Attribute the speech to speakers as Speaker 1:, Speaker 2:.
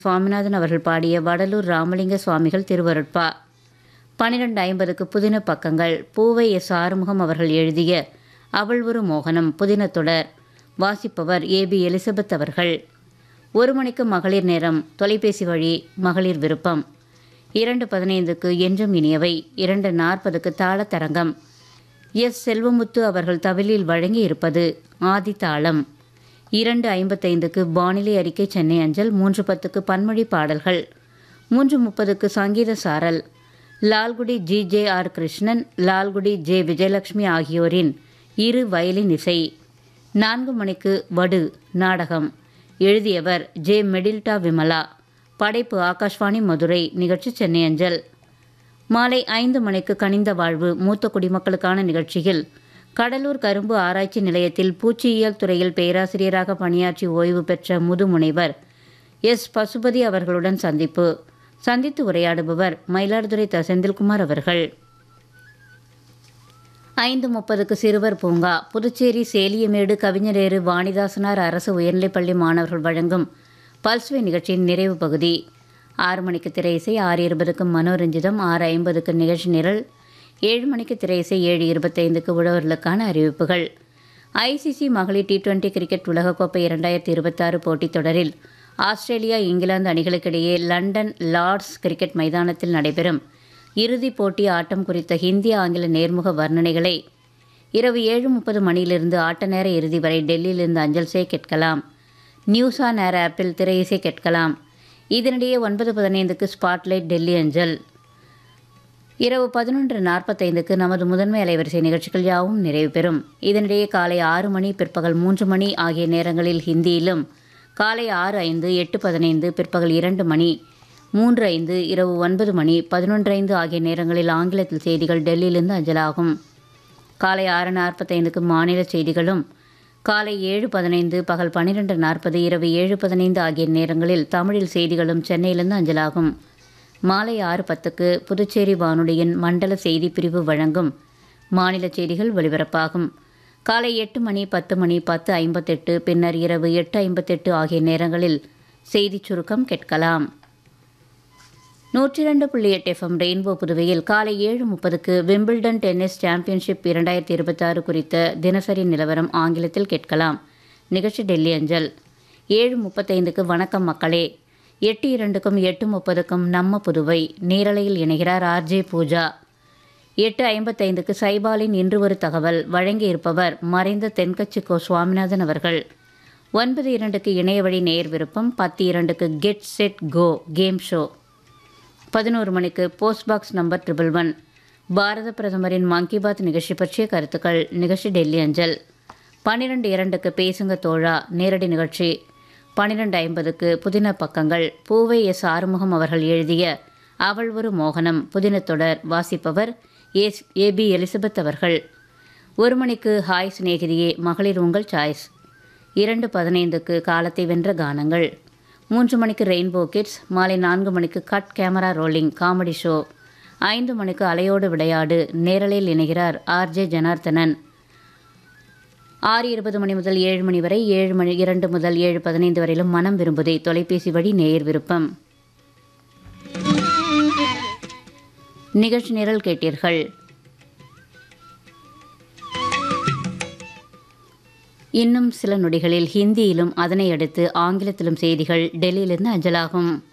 Speaker 1: சுவாமிநாதன் அவர்கள் பாடிய வடலூர் ராமலிங்க சுவாமிகள் திருவருட்பா பன்னிரெண்டு ஐம்பதுக்கு புதின பக்கங்கள் பூவை எஸ் ஆறுமுகம் அவர்கள் எழுதிய அவள் ஒரு மோகனம் புதின தொடர் வாசிப்பவர் ஏபி எலிசபெத் அவர்கள் ஒரு மணிக்கு மகளிர் நேரம் தொலைபேசி வழி மகளிர் விருப்பம் இரண்டு பதினைந்துக்கு என்றும் இனியவை இரண்டு நாற்பதுக்கு தாளத்தரங்கம் எஸ் செல்வமுத்து அவர்கள் தவிலில் வழங்கி இருப்பது ஆதி தாளம் இரண்டு ஐம்பத்தைந்துக்கு வானிலை அறிக்கை சென்னை அஞ்சல் மூன்று பத்துக்கு பன்மொழி பாடல்கள் மூன்று முப்பதுக்கு Sangeetha Saral Lalgudi G J R Krishnan Lalgudi J Vijayalakshmi ஆகியோரின் இரு வயலின் இசை நான்கு மணிக்கு வடு நாடகம் எழுதியவர் ஜே மெடில்டா விமலா படைப்பு ஆகாஷ்வாணி மதுரை நிகழ்ச்சி சென்னை அஞ்சல் மாலை ஐந்து மணிக்கு கனிந்த வாழ்வு மூத்த குடிமக்களுக்கான நிகழ்ச்சியில் கடலூர் கரும்பு ஆராய்ச்சி நிலையத்தில் பூச்சியியல் துறையில் பேராசிரியராக பணியாற்றி ஓய்வு பெற்ற முதுமுனைவர் எஸ் பசுபதி அவர்களுடன் சந்திப்பு சந்தித்து உரையாடுபவர் மயிலாடுதுறை த செந்தில்குமார் அவர்கள் ஐந்து முப்பதுக்கு சிறுவர் பூங்கா புதுச்சேரி சேலியமேடு கவிஞரேறு வாணிதாசனார் அரசு உயர்நிலைப்பள்ளி மாணவர்கள் வழங்கும் பல்ஸ்வே நிகழ்ச்சியின் நிறைவு பகுதி ஆறு மணிக்கு திரை இசை ஆறு இருபதுக்கு மனோரஞ்சிதம் ஆறு ஐம்பதுக்கு நிகழ்ச்சி நிரல் ஏழு மணிக்கு திரை இசை ஏழு இருபத்தைந்துக்கு உழவர்களுக்கான அறிவிப்புகள் ஐசிசி மகளிர் டி டுவெண்டி கிரிக்கெட் உலகக்கோப்பை இரண்டாயிரத்தி இருபத்தாறு போட்டித் தொடரில் ஆஸ்திரேலியா இங்கிலாந்து அணிகளுக்கிடையே லண்டன் லார்ட்ஸ் கிரிக்கெட் மைதானத்தில் நடைபெறும் இறுதிப் போட்டி ஆட்டம் குறித்த ஹிந்தி ஆங்கில நேர்முக வர்ணனைகளை இரவு ஏழு முப்பது மணியிலிருந்து ஆட்ட நேர இறுதி வரை டெல்லியிலிருந்து அஞ்சல் செய்ய கேட்கலாம் நியூஸ் ஆன் ஏர் ஆப்பில் திரை இசை கேட்கலாம் இதனிடையே ஒன்பது பதினைந்துக்கு ஸ்பாட்லைட் டெல்லி அஞ்சல் இரவு பதினொன்று நாற்பத்தைந்துக்கு நமது முதன்மை அலைவரிசை நிகழ்ச்சிகள் யாவும் நிறைவு பெறும் இதனிடையே காலை ஆறு மணி பிற்பகல் மூன்று மணி ஆகிய நேரங்களில் ஹிந்தியிலும் காலை ஆறு ஐந்து எட்டு பதினைந்து பிற்பகல் இரண்டு மணி மூன்று ஐந்து இரவு ஒன்பது மணி பதினொன்று ஐந்து ஆகிய நேரங்களில் ஆங்கிலத்தில் செய்திகள் டெல்லியிலிருந்து அஞ்சலாகும் காலை ஆறு நாற்பத்தைந்துக்கு மாநில செய்திகளும் காலை ஏழு பதினைந்து பகல் பன்னிரெண்டு நாற்பது இரவு ஏழு பதினைந்து ஆகிய நேரங்களில் தமிழில் செய்திகளும் சென்னையிலிருந்து அஞ்சலாகும் மாலை ஆறு பத்துக்கு புதுச்சேரி வானொலியின் மண்டல செய்திப் பிரிவு வழங்கும் மாநில செய்திகள் ஒலிபரப்பாகும் காலை எட்டு மணி பத்து மணி பத்து ஐம்பத்தெட்டு பின்னர் இரவு எட்டு ஐம்பத்தெட்டு ஆகிய நேரங்களில் செய்திச் சுருக்கம் கேட்கலாம் நூற்றி ரெண்டு புள்ளி எட்டு எஃப்எம் ரெயின்போ புதுவையில் காலை ஏழு முப்பதுக்கு விம்பிள்டன் டென்னிஸ் சாம்பியன்ஷிப் இரண்டாயிரத்தி இருபத்தாறு குறித்த தினசரி நிலவரம் ஆங்கிலத்தில் கேட்கலாம் நிகழ்ச்சி டெல்லி அஞ்சல் ஏழு முப்பத்தைந்துக்கு வணக்கம் மக்களே எட்டு இரண்டுக்கும் எட்டு முப்பதுக்கும் நம்ம புதுவை நேரலையில் இணைகிறார் ஆர்ஜே பூஜா எட்டு ஐம்பத்தைந்துக்கு சைபாலின் இன்று ஒரு தகவல் வழங்கியிருப்பவர் மறைந்த தென்கட்சி கோ சுவாமிநாதன் அவர்கள் ஒன்பது இரண்டுக்கு இணையவழி நேர் விருப்பம் பத்து இரண்டுக்கு get set go game show பதினோரு மணிக்கு post box number triple one பாரத பிரதமரின் மன் கி பாத் நிகழ்ச்சி பற்றிய கருத்துக்கள் நிகழ்ச்சி டெல்லி அஞ்சல் பன்னிரெண்டு இரண்டுக்கு பேசுங்க தோழா நேரடி நிகழ்ச்சி பன்னிரெண்டு ஐம்பதுக்கு புதின பக்கங்கள் பூவை எஸ் ஆறுமுகம் அவர்கள் எழுதிய அவள் ஒரு மோகனம் புதின தொடர் வாசிப்பவர் எஸ் ஏபி எலிசபெத் அவர்கள் ஒரு மணிக்கு ஹாய் சிநேகிதியே மகளிர் உங்கள் சாய்ஸ் இரண்டு பதினைந்துக்கு காலத்தை வென்ற கானங்கள் மூன்று மணிக்கு ரெயின்போ கிட்ஸ் மாலை நான்கு மணிக்கு cut camera rolling comedy show ஐந்து மணிக்கு அலையோடு விளையாடு நேரலில் இணைகிறார் ஆர்ஜே ஜனார்த்தனன் ஆறு இருபது மணி முதல் ஏழு மணி வரை ஏழு மணி இரண்டு முதல் ஏழு பதினைந்து வரையிலும் மனம் விரும்புதே தொலைபேசி வழி நேயர் விருப்பம் நிகழ்ச்சி நிரல் கேட்டீர்கள் இன்னும் சில நொடிகளில் ஹிந்தியிலும் அதனை அடுத்து ஆங்கிலத்திலும் செய்திகள் டெல்லியிலிருந்து அஞ்சலாகும்